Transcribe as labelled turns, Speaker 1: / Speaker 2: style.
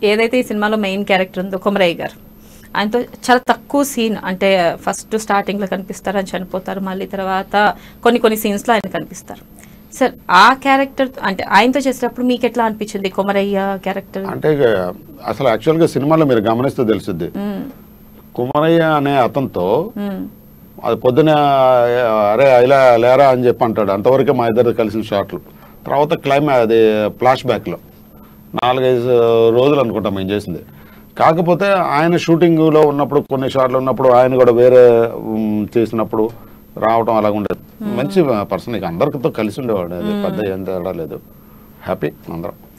Speaker 1: ఏదైతే ఈ సినిమాలో మెయిన్ క్యారెక్టర్ ఉందో కొమరయ్య గారు ఆయనతో చాలా తక్కువ సీన్ అంటే ఫస్ట్ స్టార్టింగ్ లో కనిపిస్తారు అని చనిపోతారు మళ్ళీ తర్వాత కొన్ని కొన్ని సీన్స్ లో ఆయన కనిపిస్తారు సార్ ఆ క్యారెక్టర్ అంటే ఆయనతో చేసేటప్పుడు మీకు ఎట్లా అనిపించింది కొమరయ్య క్యారెక్టర్
Speaker 2: అంటే ఇక అసలు యాక్చువల్గా సినిమాలో మీరు గమనిస్తే తెలుసుద్ది కుమరయ్య అనే అతనితో అది పొద్దున అరే ఇలా లేరా అని చెప్పి అంటాడు అంతవరకే మా ఇద్దరు కలిసిన షాట్లు తర్వాత క్లైమ్ అది ఫ్లాష్ బ్యాక్లో నాలుగైదు రోజులు అనుకుంటా మేము చేసింది కాకపోతే ఆయన షూటింగ్లో ఉన్నప్పుడు కొన్ని షాట్లు ఉన్నప్పుడు ఆయన కూడా వేరే ఉమ్, చేసినప్పుడు రావటం అలాగ ఉండేది మంచి పర్సన్ ఇక అందరితో కలిసి ఉండేవాడు అది పెద్ద ఏం తేడా లేదు హ్యాపీ అందరం